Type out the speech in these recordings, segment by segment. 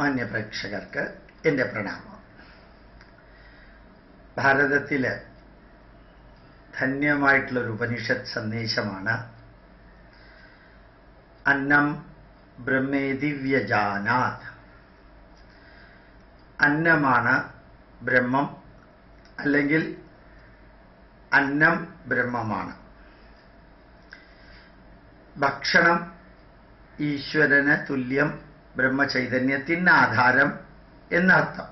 മാന്യപ്രേക്ഷകർക്ക് എൻ്റെ പ്രണാമം ഭാരതത്തിൽ ധന്യമായിട്ടുള്ളൊരു ഉപനിഷത്ത് സന്ദേശമാണ് അന്നം ബ്രഹ്മേതി വ്യജാനാത് അന്നമാണ് ബ്രഹ്മം അല്ലെങ്കിൽ അന്നം ബ്രഹ്മമാണ് ഭക്ഷണം ഈശ്വരന് തുല്യം ബ്രഹ്മചൈതന്യത്തിന് ആധാരം എന്നർത്ഥം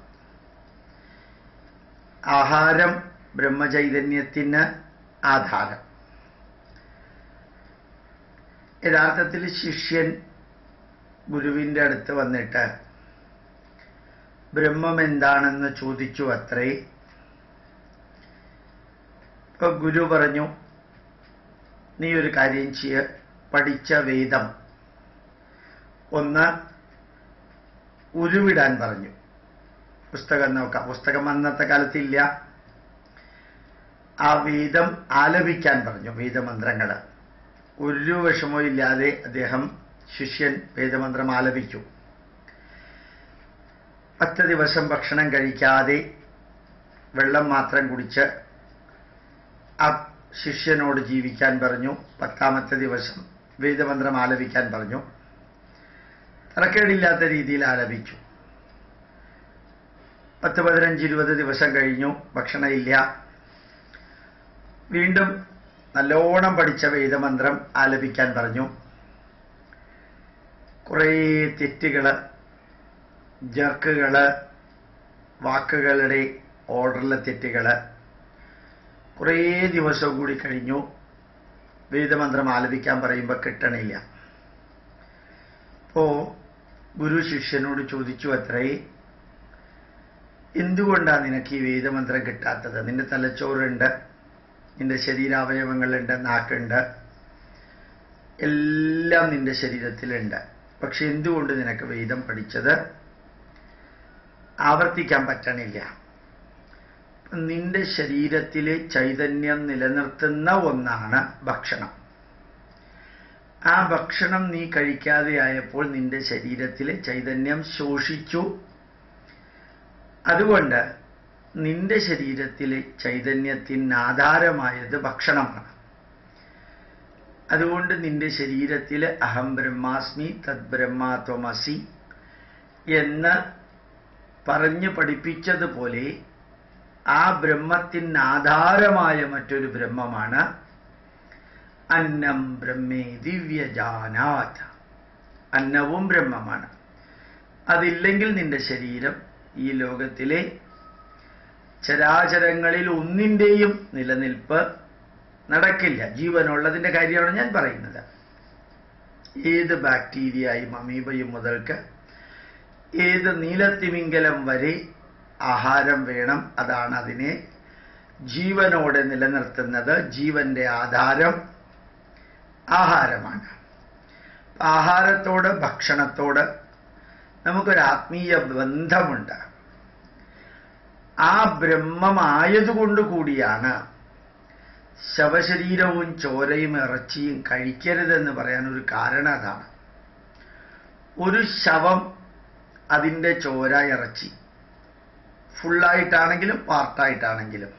ആഹാരം ബ്രഹ്മചൈതന്യത്തിന് ആധാരം യഥാർത്ഥത്തിൽ ശിഷ്യൻ ഗുരുവിൻ്റെ അടുത്ത് വന്നിട്ട് ബ്രഹ്മം എന്താണെന്ന് ചോദിച്ചു അത്രേ ഇപ്പൊ ഗുരു പറഞ്ഞു നീ ഒരു കാര്യം ചെയ്യ പഠിച്ച വേദം ഒന്ന് ഉരുവിടാൻ പറഞ്ഞു പുസ്തകം നോക്കാം പുസ്തകം അന്നത്തെ കാലത്തില്ല ആ വേദം ആലപിക്കാൻ പറഞ്ഞു വേദമന്ത്രങ്ങൾ ഒരു വിഷമവും ഇല്ലാതെ അദ്ദേഹം ശിഷ്യൻ വേദമന്ത്രം ആലപിച്ചു പത്ത് ദിവസം ഭക്ഷണം കഴിക്കാതെ വെള്ളം മാത്രം കുടിച്ച് ആ ശിഷ്യനോട് ജീവിക്കാൻ പറഞ്ഞു പത്താമത്തെ ദിവസം വേദമന്ത്രം ആലപിക്കാൻ പറഞ്ഞു തറക്കേടില്ലാത്ത രീതിയിൽ ആലപിച്ചു പത്ത് പതിനഞ്ച് ഇരുപത് ദിവസം കഴിഞ്ഞു ഭക്ഷണമില്ല വീണ്ടും നല്ലോണം പഠിച്ച വേദമന്ത്രം ആലപിക്കാൻ പറഞ്ഞു കുറേ തെറ്റുകള് ജർക്കുകള് വാക്കുകളുടെ ഓർഡറിലെ തെറ്റുകള് കുറേ ദിവസം കൂടി കഴിഞ്ഞു വേദമന്ത്രം ആലപിക്കാൻ പറയുമ്പോൾ കിട്ടണില്ല അപ്പോ ഗുരു ശിഷ്യനോട് ചോദിച്ചു അത്രേ എന്തുകൊണ്ടാണ് നിനക്ക് ഈ വേദമന്ത്രം കിട്ടാത്തത് നിന്റെ തലച്ചോറുണ്ട് നിന്റെ ശരീരാവയവങ്ങളുണ്ട് നാക്കുണ്ട് എല്ലാം നിന്റെ ശരീരത്തിലുണ്ട് പക്ഷെ എന്തുകൊണ്ട് നിനക്ക് വേദം പഠിച്ചത് ആവർത്തിക്കാൻ പറ്റണില്ല നിന്റെ ശരീരത്തിലെ ചൈതന്യം നിലനിർത്തുന്ന ഒന്നാണ് ഭക്ഷണം ആ ഭക്ഷണം നീ കഴിക്കാതെ ആയപ്പോൾ നിന്റെ ശരീരത്തിലെ ചൈതന്യം ശോഷിച്ചു അതുകൊണ്ട് നിന്റെ ശരീരത്തിലെ ചൈതന്യത്തിന് ആധാരമായത് ഭക്ഷണമാണ് അതുകൊണ്ട് നിന്റെ ശരീരത്തിൽ അഹം ബ്രഹ്മാസ്മി തദ് ബ്രഹ്മാത്വമസി എന്ന് പറഞ്ഞു പഠിപ്പിച്ചതുപോലെ ആ ബ്രഹ്മത്തിന് ആധാരമായ മറ്റൊരു ബ്രഹ്മമാണ് അന്നം ബ്രഹ്മേ ദിവ്യജാനാത് അന്നവും ബ്രഹ്മമാണ് അതില്ലെങ്കിൽ നിന്റെ ശരീരം ഈ ലോകത്തിലെ ചരാചരങ്ങളിൽ ഒന്നിൻ്റെയും നിലനിൽപ്പ് നടക്കില്ല ജീവനുള്ളതിൻ്റെ കാര്യമാണ് ഞാൻ പറയുന്നത് ഏത് ബാക്ടീരിയയും അമീബയും മുതൽക്ക് ഏത് നീലത്തിമിംഗലം വരെ ആഹാരം വേണം അതാണ് അതിനെ ജീവനോടെ നിലനിർത്തുന്നത് ജീവന്റെ ആധാരം ആഹാരമാണ് ആഹാരത്തോട് ഭക്ഷണത്തോട് നമുക്കൊരു ആത്മീയ ബന്ധമുണ്ട് ആ ബ്രഹ്മമായതുകൊണ്ട് കൂടിയാണ് ശവശരീരവും ചോരയും ഇറച്ചിയും കഴിക്കരുതെന്ന് പറയാൻ ഒരു കാരണം അതാണ് ഒരു ശവം അതിൻ്റെ ചോര ഇറച്ചി ഫുള്ളായിട്ടാണെങ്കിലും പാർട്ടായിട്ടാണെങ്കിലും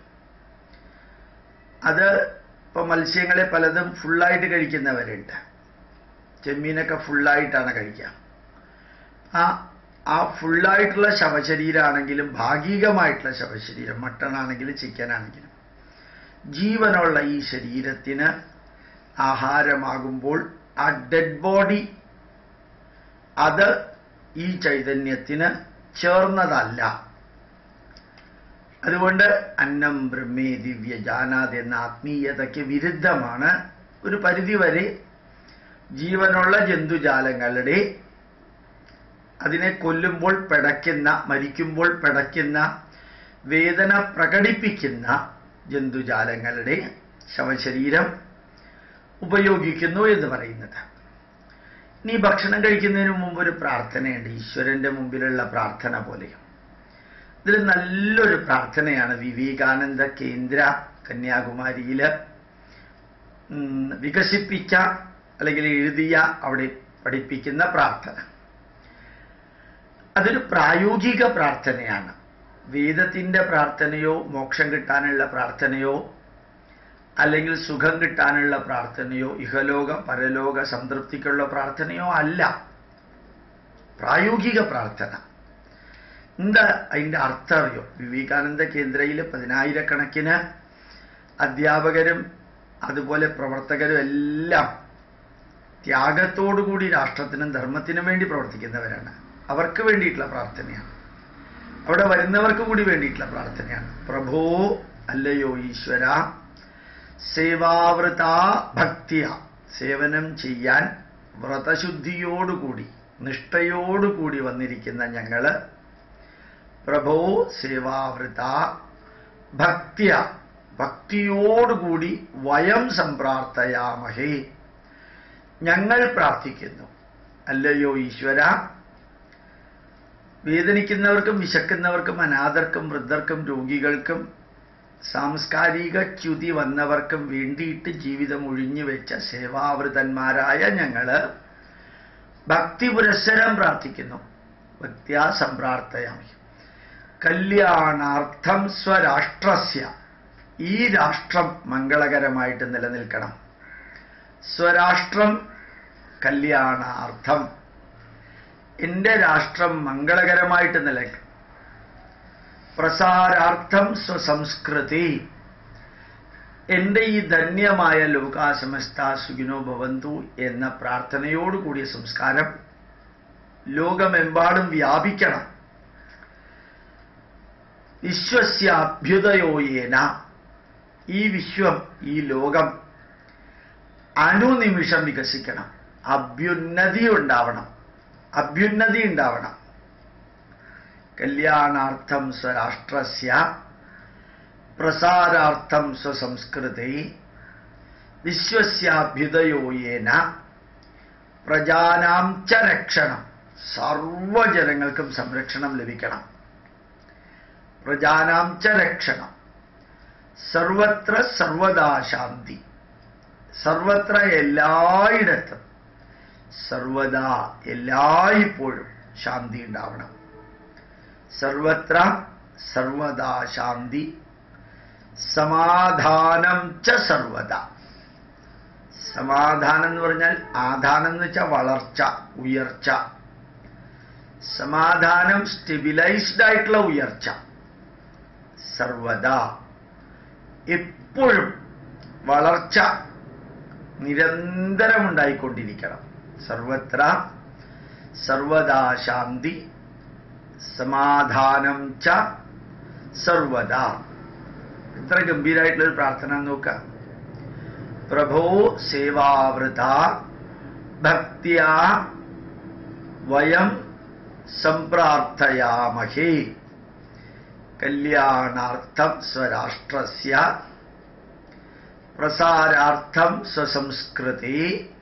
അത് ഇപ്പൊ മത്സ്യങ്ങളെ പലതും ഫുള്ളായിട്ട് കഴിക്കുന്നവരുണ്ട് ചെമ്മീനൊക്കെ ഫുള്ളായിട്ടാണ് കഴിക്കുക ആ ആ ഫുള്ളായിട്ടുള്ള ശവശരീരമാണെങ്കിലും ഭാഗികമായിട്ടുള്ള ശവശരീരം മട്ടൺ ആണെങ്കിലും ചിക്കൻ ആണെങ്കിലും ജീവനുള്ള ഈ ശരീരത്തിന് ആഹാരമാകുമ്പോൾ ആ ഡെഡ് ബോഡി അത് ഈ ചൈതന്യത്തിന് ചേർന്നതല്ല അതുകൊണ്ട് അന്നം ബ്രഹ്മേ ദിവ്യ ജാനാത് എന്ന ആത്മീയതയ്ക്ക് വിരുദ്ധമാണ് ഒരു പരിധിവരെ ജീവനുള്ള ജന്തുജാലങ്ങളുടെ അതിനെ കൊല്ലുമ്പോൾ പിടയ്ക്കുന്ന മരിക്കുമ്പോൾ പിടയ്ക്കുന്ന വേദന പ്രകടിപ്പിക്കുന്ന ജന്തുജാലങ്ങളുടെ ശവശരീരം ഉപയോഗിക്കുന്നു എന്ന് പറയുന്നത് നീ ഭക്ഷണം കഴിക്കുന്നതിന് മുമ്പ് ഒരു പ്രാർത്ഥനയുണ്ട് ഈശ്വരന്റെ മുമ്പിലുള്ള പ്രാർത്ഥന പോലെയും ഇതിൽ നല്ലൊരു പ്രാർത്ഥനയാണ് വിവേകാനന്ദ കേന്ദ്ര കന്യാകുമാരിയിൽ വികസിപ്പിച്ച അല്ലെങ്കിൽ എഴുതിയ അവിടെ പഠിപ്പിക്കുന്ന പ്രാർത്ഥന അതൊരു പ്രായോഗിക പ്രാർത്ഥനയാണ് വേദത്തിന്റെ പ്രാർത്ഥനയോ മോക്ഷം കിട്ടാനുള്ള പ്രാർത്ഥനയോ അല്ലെങ്കിൽ സുഖം കിട്ടാനുള്ള പ്രാർത്ഥനയോ ഇഹലോക പരലോക സംതൃപ്തിക്കുള്ള പ്രാർത്ഥനയോ അല്ല പ്രായോഗിക പ്രാർത്ഥന എന്താ അതിൻ്റെ അർത്ഥം അറിയോ വിവേകാനന്ദ കേന്ദ്രയിൽ പതിനായിരക്കണക്കിന് അധ്യാപകരും അതുപോലെ പ്രവർത്തകരും എല്ലാം ത്യാഗത്തോടുകൂടി രാഷ്ട്രത്തിനും ധർമ്മത്തിനും വേണ്ടി പ്രവർത്തിക്കുന്നവരാണ് അവർക്ക് വേണ്ടിയിട്ടുള്ള പ്രാർത്ഥനയാണ് അവിടെ വരുന്നവർക്ക് കൂടി വേണ്ടിയിട്ടുള്ള പ്രാർത്ഥനയാണ് പ്രഭോ അല്ലയോ ഈശ്വര സേവാവൃത ഭക്തിയ സേവനം ചെയ്യാൻ വ്രതശുദ്ധിയോടുകൂടി നിഷ്ഠയോടുകൂടി വന്നിരിക്കുന്ന ഞങ്ങള് പ്രഭോ സേവാവൃത ഭക്തിയ ഭക്തിയോടുകൂടി വയം സംപ്രാർത്ഥയാമഹേ ഞങ്ങൾ പ്രാർത്ഥിക്കുന്നു അല്ലയോ ഈശ്വര വേദനിക്കുന്നവർക്കും വിശക്കുന്നവർക്കും അനാഥർക്കും വൃദ്ധർക്കും രോഗികൾക്കും സാംസ്കാരിക ച്യുതി വന്നവർക്കും വേണ്ടിയിട്ട് ജീവിതം ഒഴിഞ്ഞു വെച്ച സേവാവൃതന്മാരായ ഞങ്ങള് ഭക്തി പുരസ്സരം പ്രാർത്ഥിക്കുന്നു ഭക്തിയാ സംപ്രാർത്ഥയാമി കല്യാണാർത്ഥം സ്വരാഷ്ട്രസ്യ ഈ രാഷ്ട്രം മംഗളകരമായിട്ട് നിലനിൽക്കണം സ്വരാഷ്ട്രം കല്യാണാർത്ഥം എൻ്റെ രാഷ്ട്രം മംഗളകരമായിട്ട് നിലനിൽക്കണം പ്രസാരാർത്ഥം സ്വസംസ്കൃതി എൻ്റെ ഈ ധന്യമായ ലോകാസമസ്ത സുഖിനോ ഭവന്തു എന്ന പ്രാർത്ഥനയോടുകൂടിയ സംസ്കാരം ലോകമെമ്പാടും വ്യാപിക്കണം വിശ്വസ്യാഭ്യുദയോയേന ഈ വിശ്വം ഈ ലോകം അനുനിമിഷം വികസിക്കണം അഭ്യുന്നതി ഉണ്ടാവണം അഭ്യുന്നതി ഉണ്ടാവണം കല്യാണാർത്ഥം സ്വരാഷ്ട്രസ്യ പ്രസാരാർത്ഥം സ്വസംസ്കൃതി വിശ്വസ്യാഭ്യുദയോയേന പ്രജാനാം ച രക്ഷണം സർവജനങ്ങൾക്കും സംരക്ഷണം ലഭിക്കണം പ്രജാനാം ച രക്ഷണം സർവത്ര സർവദാ ശാന്തി സർവത്ര എല്ലായിടത്തും സർവദാ എല്ലായ്പ്പോഴും ശാന്തി ഉണ്ടാവണം സർവത്ര സർവദാ ശാന്തി സമാധാനം ച സർവദ സമാധാനം എന്ന് പറഞ്ഞാൽ ആധാനം എന്ന് വെച്ചാൽ വളർച്ച ഉയർച്ച സമാധാനം സ്റ്റെബിലൈസ്ഡ് ആയിട്ടുള്ള ഉയർച്ച സർവദ എപ്പോഴും വളർച്ച നിരന്തരം ഉണ്ടായിക്കൊണ്ടിരിക്കണം സർവത്ര സർവദാ ശാന്തി സമാധാനം ച സർവദ എത്ര ഗംഭീരമായിട്ടുള്ളൊരു പ്രാർത്ഥന നോക്ക പ്രഭോ സേവാവൃത ഭക്തിയ വയം സംപ്രാർത്ഥയാമഹേ കല്യാണാർത്ഥം സ്വരാഷ്ട്രസ്യ പ്രസാരാർത്ഥം സ്വസംസ്കൃതി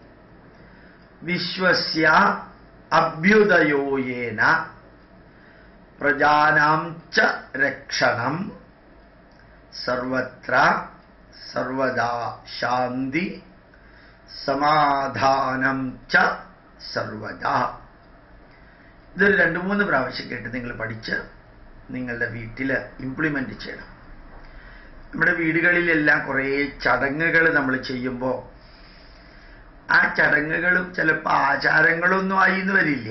വിശ്വസ്യ അഭ്യുദയോയേന പ്രജാനാം ച രക്ഷണം സർവത്ര സർവദാ ശാന്തി സമാധാനം ച സർവദാ ഇതൊരു രണ്ട് മൂന്ന് പ്രാവശ്യം കേട്ട് നിങ്ങൾ പഠിച്ച് നിങ്ങളുടെ വീട്ടിൽ ഇംപ്ലിമെന്റ് ചെയ്യണം നമ്മുടെ വീടുകളിലെല്ലാം കുറേ ചടങ്ങുകൾ നമ്മൾ ചെയ്യുമ്പോൾ ആ ചടങ്ങുകളും ചിലപ്പോൾ ആചാരങ്ങളൊന്നും ആയി എന്ന് വരില്ല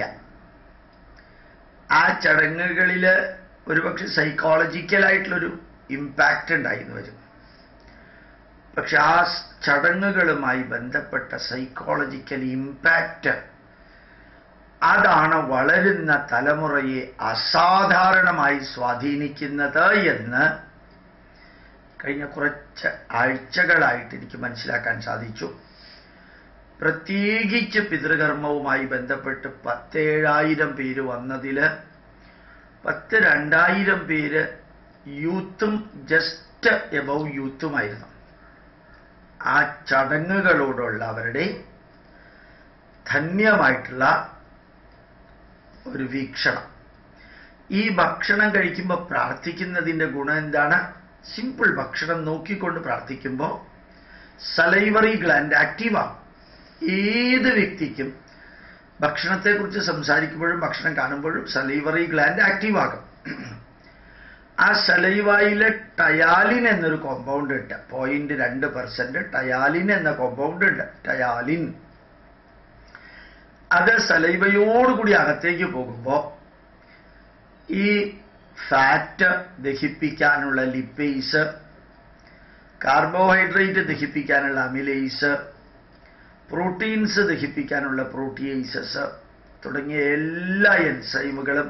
ആ ചടങ്ങുകളിൽ ഒരുപക്ഷെ സൈക്കോളജിക്കലായിട്ടുള്ളൊരു ഇമ്പാക്റ്റ് ഉണ്ടായിന്ന് വരും പക്ഷെ ആ ചടങ്ങുകളുമായി ബന്ധപ്പെട്ട സൈക്കോളജിക്കൽ ഇമ്പാക്റ്റ് അതാണ് വളരുന്ന തലമുറയെ അസാധാരണമായി സ്വാധീനിക്കുന്നത് എന്ന് കഴിഞ്ഞ കുറച്ച് ആഴ്ചകളായിട്ട് എനിക്ക് മനസ്സിലാക്കാൻ സാധിച്ചു പ്രത്യേകിച്ച് പിതൃകർമ്മവുമായി ബന്ധപ്പെട്ട് പത്തേഴായിരം പേര് വന്നതിൽ പത്ത് രണ്ടായിരം പേര് യൂത്തും ജസ്റ്റ് എബവ് യൂത്തുമായിരുന്നു ആ ചടങ്ങുകളോടുള്ള അവരുടെ ധന്യമായിട്ടുള്ള ഒരു വീക്ഷണം ഈ ഭക്ഷണം കഴിക്കുമ്പോൾ പ്രാർത്ഥിക്കുന്നതിൻ്റെ ഗുണം എന്താണ് സിമ്പിൾ ഭക്ഷണം നോക്കിക്കൊണ്ട് പ്രാർത്ഥിക്കുമ്പോൾ സലൈവറി ഗ്ലാൻഡ് ആക്റ്റീവാണ് ഏത് വ്യക്തിക്കും ഭക്ഷണത്തെക്കുറിച്ച് സംസാരിക്കുമ്പോഴും ഭക്ഷണം കാണുമ്പോഴും സലൈവറി ഗ്ലാൻഡ് ആക്റ്റീവ് ആകും ആ സലൈവയിലെ ടയാലിൻ എന്നൊരു കോമ്പൗണ്ട് ഉണ്ട് പോയിന്റ് രണ്ട് പെർസെന്റ് ടയാലിൻ എന്ന കോമ്പൗണ്ട് ഉണ്ട് ടയാലിൻ അത് സലൈവയോടുകൂടി അകത്തേക്ക് പോകുമ്പോൾ ഈ ഫാറ്റ് ദഹിപ്പിക്കാനുള്ള ലിപ്പേസ് കാർബോഹൈഡ്രേറ്റ് ദഹിപ്പിക്കാനുള്ള അമിലേസ് പ്രോട്ടീൻസ് ദഹിപ്പിക്കാനുള്ള പ്രോട്ടിയേസസ് തുടങ്ങിയ എല്ലാ എൻസൈമുകളും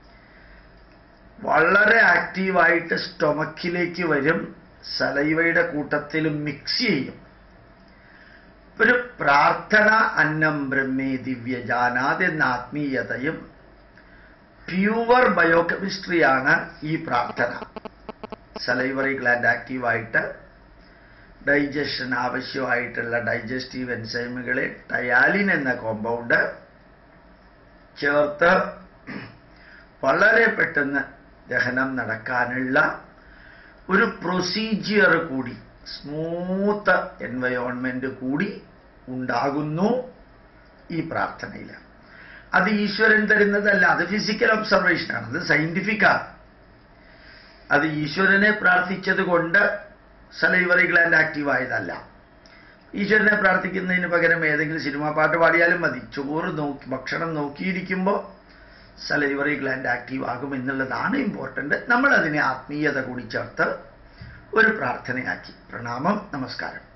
വളരെ ആക്റ്റീവായിട്ട് സ്റ്റൊമക്കിലേക്ക് വരും സലൈവയുടെ കൂട്ടത്തിൽ മിക്സ് ചെയ്യും ഒരു പ്രാർത്ഥന അന്നം ബ്രഹ്മേ ദിവ്യജാനാത് എന്ന ആത്മീയതയും പ്യുവർ ബയോകെമിസ്ട്രിയാണ് ഈ പ്രാർത്ഥന സലൈവറി ഗ്ലാൻഡ് ആക്റ്റീവായിട്ട് ഡൈജഷൻ ആവശ്യമായിട്ടുള്ള ഡൈജസ്റ്റീവ് എൻസൈമുകളെ ടയാലിൻ എന്ന കോമ്പൗണ്ട് ചേർത്ത് വളരെ പെട്ടെന്ന് ദഹനം നടക്കാനുള്ള ഒരു പ്രൊസീജിയർ കൂടി സ്മൂത്ത് എൻവയോൺമെന്റ് കൂടി ഉണ്ടാകുന്നു ഈ പ്രാർത്ഥനയിൽ അത് ഈശ്വരൻ തരുന്നതല്ല അത് ഫിസിക്കൽ ഒബ്സർവേഷനാണ് അത് സയന്റിഫിക്കാണ് അത് ഈശ്വരനെ പ്രാർത്ഥിച്ചത് കൊണ്ട് സലൈവറി ഗ്ലാൻഡ് ആക്റ്റീവ് ആയതല്ല ഈശ്വരനെ പ്രാർത്ഥിക്കുന്നതിന് പകരം ഏതെങ്കിലും സിനിമാ പാട്ട് പാടിയാലും മതി ചോറ് നോക്കി ഭക്ഷണം നോക്കിയിരിക്കുമ്പോൾ സലൈവറി ഗ്ലാൻഡ് ആക്റ്റീവ് ആകും എന്നുള്ളതാണ് ഇമ്പോർട്ടൻ്റ് നമ്മൾ അതിനെ ആത്മീയത കൂടി ചേർത്ത് ഒരു പ്രാർത്ഥനയാക്കി പ്രണാമം നമസ്കാരം